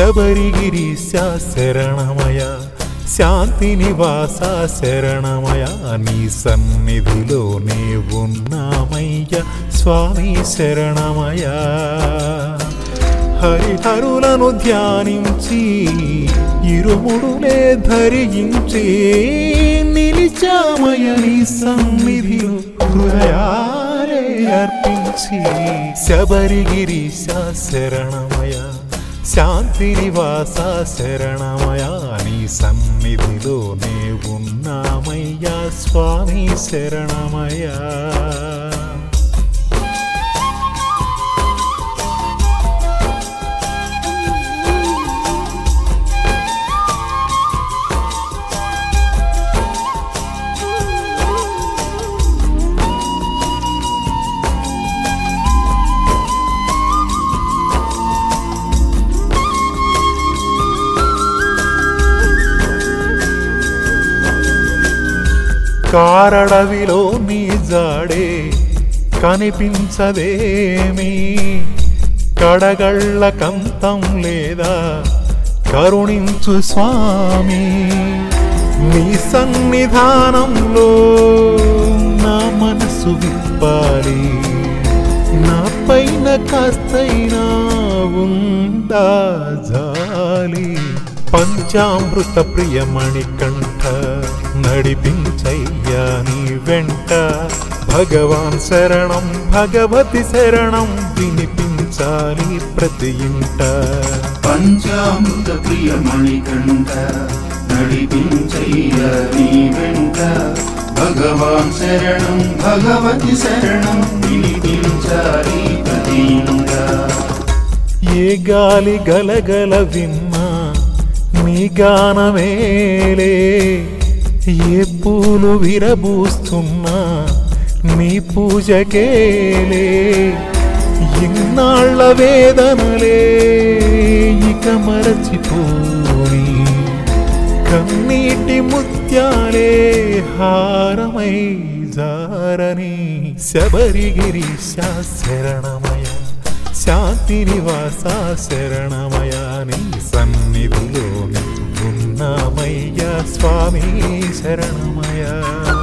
శబరిగిరీశ శరణమయ శాంతి నివాస శరణమయ నీ సన్నిధిలోనే ఉన్నామయ్య స్వామి శరణమయ హరిహరులను ధ్యానించి ఇరుముడులే ధరించి నిలిచామయ నీ సన్నిధిలో హృదయాలే అర్పించి శబరిగిరీశ శరణమయ శాంతి నివాస శరణమయ నీ సన్నిధిలోనే ఉన్నామయ్యా స్వామి శరణమయ్యా కారడవిలో నీ జాడే కనిపించదేమి కడగళ్ళ కంతం లేదా కరుణించు స్వామి నీ సన్నిధానంలో నా మనసు విప్పాలి నా పైన కాస్తైనా ఉందా జాలి పంచామృత ప్రియమణి కంఠ నడిపించయ్యా నీ వెంట భగవాన్ శరణం భగవతి శరణం వినిపించాలి ప్రతి ఇంట పంచామృత ప్రియ మణికంఠ నడిపించయ్య నీ వెంట భగవాన్ శరణం భగవతి శరణం వినిపించాలి ప్రతి ఇంట ఏ గాలి గలగల విన్నా నీ గానమేలే ఏ పూలు విరబూస్తున్నా నీ పూజకేలే ఇన్నాళ్ళ వేదనలే ఇక మరచిపోని కన్నీటి ముత్యాలే హారమై జారని శబరిగిరి శరణమయ శాంతి నివాస శరణమయ నీ సన్నిధిలో ఉన్నామయ్యా స్వామి శరణమయ